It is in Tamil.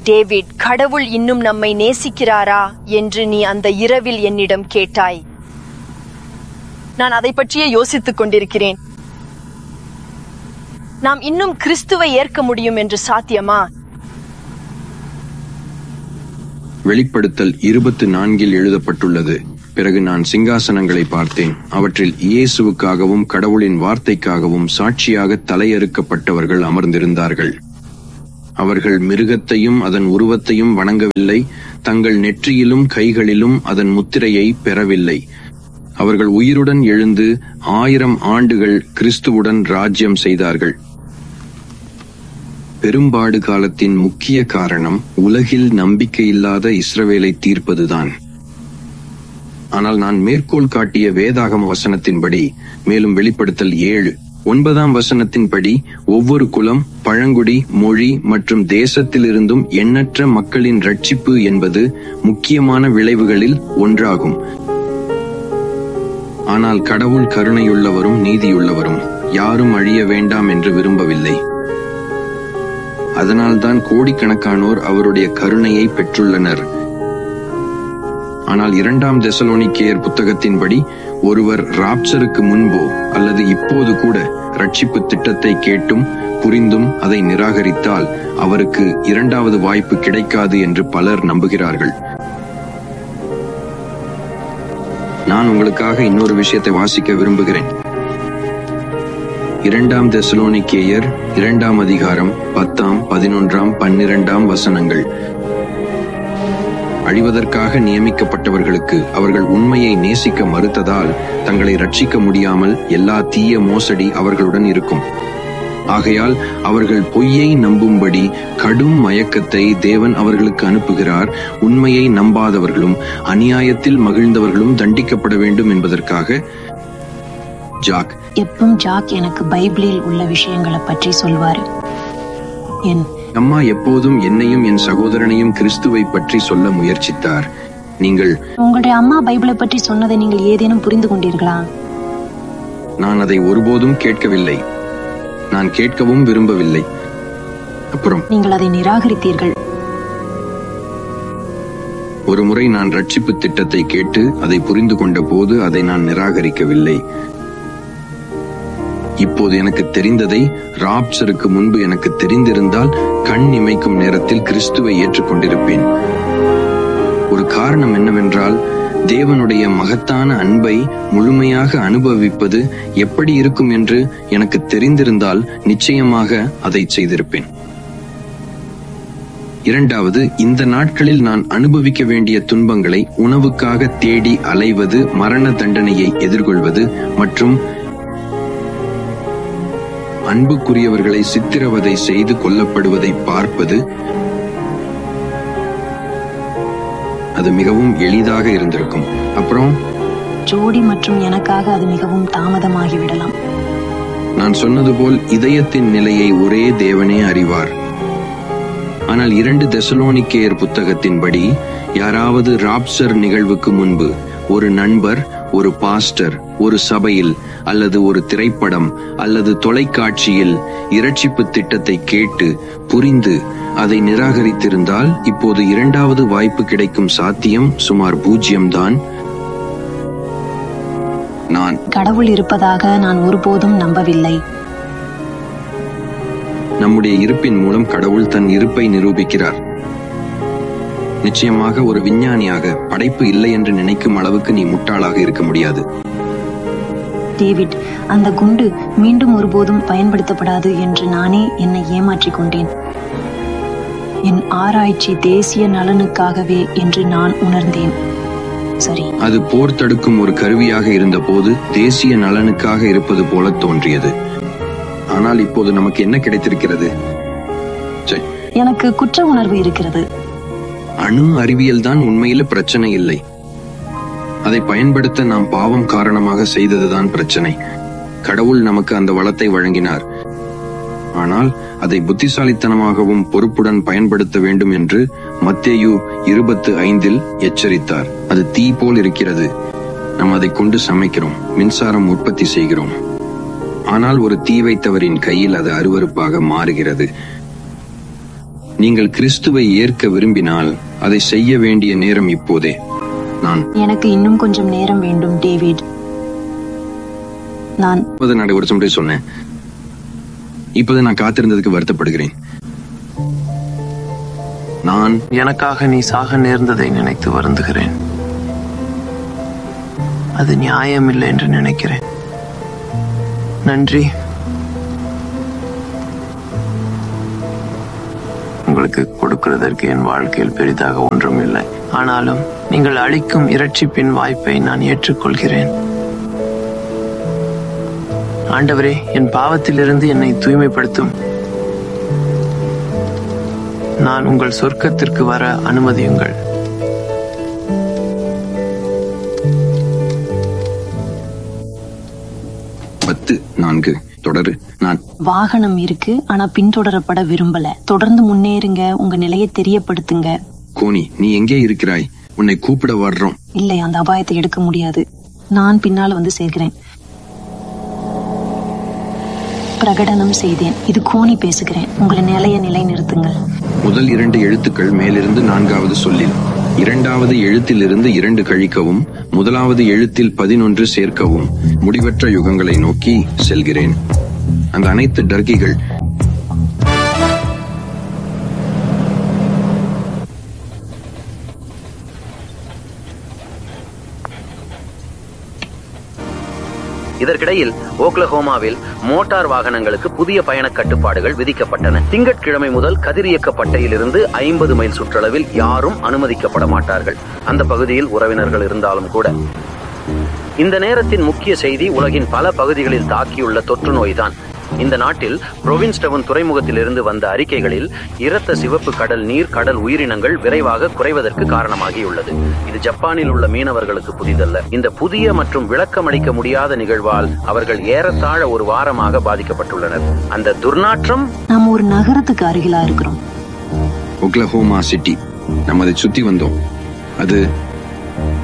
டேவிட் கடவுள் இன்னும் நம்மை நேசிக்கிறாரா என்று நீ அந்த இரவில் என்னிடம் கேட்டாய் நான் அதை பற்றியே யோசித்துக் கொண்டிருக்கிறேன் நாம் இன்னும் கிறிஸ்துவை ஏற்க முடியும் என்று சாத்தியமா வெளிப்படுத்தல் இருபத்து நான்கில் எழுதப்பட்டுள்ளது பிறகு நான் சிங்காசனங்களை பார்த்தேன் அவற்றில் இயேசுவுக்காகவும் கடவுளின் வார்த்தைக்காகவும் சாட்சியாக தலையறுக்கப்பட்டவர்கள் அமர்ந்திருந்தார்கள் அவர்கள் மிருகத்தையும் அதன் உருவத்தையும் வணங்கவில்லை தங்கள் நெற்றியிலும் கைகளிலும் அதன் முத்திரையை பெறவில்லை அவர்கள் உயிருடன் எழுந்து ஆயிரம் ஆண்டுகள் கிறிஸ்துவுடன் ராஜ்யம் செய்தார்கள் பெரும்பாடு காலத்தின் முக்கிய காரணம் உலகில் நம்பிக்கையில்லாத இஸ்ரவேலை தீர்ப்பதுதான் ஆனால் நான் மேற்கோள் காட்டிய வேதாகம வசனத்தின்படி மேலும் வெளிப்படுத்தல் ஏழு ஒன்பதாம் வசனத்தின்படி ஒவ்வொரு குலம் பழங்குடி மொழி மற்றும் தேசத்திலிருந்தும் எண்ணற்ற மக்களின் ரட்சிப்பு என்பது முக்கியமான விளைவுகளில் ஒன்றாகும் ஆனால் கடவுள் கருணையுள்ளவரும் நீதியுள்ளவரும் யாரும் அழிய வேண்டாம் என்று விரும்பவில்லை அதனால்தான் கோடிக்கணக்கானோர் அவருடைய கருணையை பெற்றுள்ளனர் ஆனால் இரண்டாம் தெசலோனிக்கேயர் புத்தகத்தின்படி ஒருவர் ராப்சருக்கு முன்போ அல்லது இப்போது கூட ரட்சிப்பு திட்டத்தை கேட்டும் புரிந்தும் அதை நிராகரித்தால் அவருக்கு இரண்டாவது வாய்ப்பு கிடைக்காது என்று பலர் நம்புகிறார்கள் நான் உங்களுக்காக இன்னொரு விஷயத்தை வாசிக்க விரும்புகிறேன் இரண்டாம் தெசலோனிக்கேயர் இரண்டாம் அதிகாரம் பத்தாம் பதினொன்றாம் பன்னிரண்டாம் வசனங்கள் அழிவதற்காக நியமிக்கப்பட்டவர்களுக்கு அவர்கள் உண்மையை நேசிக்க மறுத்ததால் தங்களை ரட்சிக்க முடியாமல் எல்லா தீய மோசடி அவர்களுடன் இருக்கும் ஆகையால் அவர்கள் பொய்யை நம்பும்படி கடும் மயக்கத்தை தேவன் அவர்களுக்கு அனுப்புகிறார் உண்மையை நம்பாதவர்களும் அநியாயத்தில் மகிழ்ந்தவர்களும் தண்டிக்கப்பட வேண்டும் என்பதற்காக ஜாக் எப்பவும் ஜாக் எனக்கு பைபிளில் உள்ள விஷயங்களை பற்றி சொல்வாரு என் அம்மா எப்போதும் என்னையும் என் சகோதரனையும் கிறிஸ்துவை பற்றி சொல்ல முயற்சித்தார் நீங்கள் உங்களுடைய அம்மா பைபிளை பற்றி சொன்னதை நீங்கள் ஏதேனும் புரிந்து கொண்டீர்களா நான் அதை ஒருபோதும் கேட்கவில்லை நான் கேட்கவும் விரும்பவில்லை அப்புறம் நீங்கள் அதை நிராகரித்தீர்கள் ஒரு முறை நான் ரட்சிப்பு திட்டத்தை கேட்டு அதை புரிந்து கொண்ட போது அதை நான் நிராகரிக்கவில்லை இப்போது எனக்கு தெரிந்ததை ராப்சருக்கு முன்பு எனக்கு தெரிந்திருந்தால் கண் இமைக்கும் நேரத்தில் கிறிஸ்துவை ஏற்றுக்கொண்டிருப்பேன் ஒரு காரணம் என்னவென்றால் தேவனுடைய மகத்தான அன்பை முழுமையாக அனுபவிப்பது எப்படி இருக்கும் என்று எனக்கு தெரிந்திருந்தால் நிச்சயமாக அதை செய்திருப்பேன் இரண்டாவது இந்த நாட்களில் நான் அனுபவிக்க வேண்டிய துன்பங்களை உணவுக்காக தேடி அலைவது மரண தண்டனையை எதிர்கொள்வது மற்றும் அன்புக்குரியவர்களை சித்திரவதை செய்து கொல்லப்படுவதை பார்ப்பது அது மிகவும் எளிதாக இருந்திருக்கும் அப்புறம் ஜோடி மற்றும் எனக்காக அது மிகவும் தாமதமாகிவிடலாம் நான் சொன்னது போல் இதயத்தின் நிலையை ஒரே தேவனே அறிவார் ஆனால் இரண்டு தெசலோனிக்கேயர் புத்தகத்தின்படி யாராவது ராப்சர் நிகழ்வுக்கு முன்பு ஒரு நண்பர் ஒரு பாஸ்டர் ஒரு சபையில் அல்லது ஒரு திரைப்படம் அல்லது தொலைக்காட்சியில் இரட்சிப்பு திட்டத்தை கேட்டு புரிந்து அதை நிராகரித்திருந்தால் இப்போது இரண்டாவது வாய்ப்பு கிடைக்கும் சாத்தியம் சுமார் பூஜ்ஜியம்தான் நான் கடவுள் இருப்பதாக நான் ஒருபோதும் நம்பவில்லை நம்முடைய இருப்பின் மூலம் கடவுள் தன் இருப்பை நிரூபிக்கிறார் நிச்சயமாக ஒரு விஞ்ஞானியாக படைப்பு இல்லை என்று நினைக்கும் அளவுக்கு நீ முட்டாளாக இருக்க முடியாது டேவிட் அந்த குண்டு மீண்டும் ஒருபோதும் பயன்படுத்தப்படாது என்று நானே என்னை ஏமாற்றிக் கொண்டேன் என் ஆராய்ச்சி தேசிய நலனுக்காகவே என்று நான் உணர்ந்தேன் சரி அது போர் தடுக்கும் ஒரு கருவியாக இருந்தபோது தேசிய நலனுக்காக இருப்பது போல தோன்றியது ஆனால் இப்போது நமக்கு என்ன கிடைத்திருக்கிறது சரி, எனக்கு குற்ற உணர்வு இருக்கிறது அணு அறிவியல் தான் உண்மையில பிரச்சனை இல்லை அதை பயன்படுத்த நாம் பாவம் காரணமாக செய்ததுதான் பிரச்சனை கடவுள் நமக்கு அந்த வளத்தை வழங்கினார் ஆனால் அதை புத்திசாலித்தனமாகவும் பொறுப்புடன் பயன்படுத்த வேண்டும் என்று மத்தேயு இருபத்து ஐந்தில் எச்சரித்தார் அது தீ போல் இருக்கிறது நாம் அதை கொண்டு சமைக்கிறோம் மின்சாரம் உற்பத்தி செய்கிறோம் ஆனால் ஒரு தீ வைத்தவரின் கையில் அது அருவருப்பாக மாறுகிறது நீங்கள் கிறிஸ்துவை ஏற்க விரும்பினால் அதை செய்ய வேண்டிய நேரம் இப்போதே நான் எனக்கு இன்னும் கொஞ்சம் நேரம் வேண்டும் டேவிட் நான் முப்பது நாடு ஒரு முறை சொன்னேன் இப்போது நான் காத்திருந்ததுக்கு வருத்தப்படுகிறேன் நான் எனக்காக நீ சாக நேர்ந்ததை நினைத்து வருந்துகிறேன் அது நியாயமில்லை என்று நினைக்கிறேன் நன்றி உங்களுக்கு கொடுக்கிறதற்கு என் வாழ்க்கையில் பெரிதாக ஒன்றும் இல்லை ஆனாலும் நீங்கள் அளிக்கும் இரட்சிப்பின் வாய்ப்பை நான் ஏற்றுக்கொள்கிறேன் ஆண்டவரே என் பாவத்திலிருந்து என்னை தூய்மைப்படுத்தும் நான் உங்கள் சொர்க்கத்திற்கு வர அனுமதியுங்கள் பத்து நான்கு தொடரு நான் வாகனம் இருக்கு ஆனா பின்தொடரப்பட விரும்பல தொடர்ந்து முன்னேறுங்க உங்க நிலையை தெரியப்படுத்துங்க கோனி நீ எங்கே இருக்கிறாய் உன்னை கூப்பிட வர்றோம் இல்லை அந்த அபாயத்தை எடுக்க முடியாது நான் பின்னால வந்து சேர்க்கிறேன் பிரகடனம் செய்தேன் இது கோணி பேசுகிறேன் உங்களை நிலைய நிலைநிறுத்துங்கள் முதல் இரண்டு எழுத்துக்கள் மேலிருந்து நான்காவது சொல்லில் இரண்டாவது எழுத்திலிருந்து இரண்டு கழிக்கவும் முதலாவது எழுத்தில் பதினொன்று சேர்க்கவும் முடிவற்ற யுகங்களை நோக்கி செல்கிறேன் அந்த அனைத்து டர்கிகள் இதற்கிடையில் ஓக்லஹோமாவில் மோட்டார் வாகனங்களுக்கு புதிய பயண கட்டுப்பாடுகள் விதிக்கப்பட்டன திங்கட்கிழமை முதல் கதிரியக்கப்பட்டையிலிருந்து ஐம்பது மைல் சுற்றளவில் யாரும் அனுமதிக்கப்பட மாட்டார்கள் அந்த பகுதியில் உறவினர்கள் இருந்தாலும் கூட இந்த நேரத்தின் முக்கிய செய்தி உலகின் பல பகுதிகளில் தாக்கியுள்ள தொற்று நோய்தான் இந்த நாட்டில் புரோவின்ஸ்டவுன் துறைமுகத்திலிருந்து வந்த அறிக்கைகளில் இரத்த சிவப்பு கடல் நீர் கடல் உயிரினங்கள் விரைவாக குறைவதற்கு காரணமாகியுள்ளது இது ஜப்பானில் உள்ள மீனவர்களுக்கு புதிதல்ல இந்த புதிய மற்றும் விளக்கமளிக்க முடியாத நிகழ்வால் அவர்கள் ஏறத்தாழ ஒரு வாரமாக பாதிக்கப்பட்டுள்ளனர் அந்த துர்நாற்றம் நாம ஒரு நகரத்துக்கு அருகிலா இருக்கிறோம் ஒக்லஹோமா சிட்டி நம்ம அதை சுத்தி வந்தோம் அது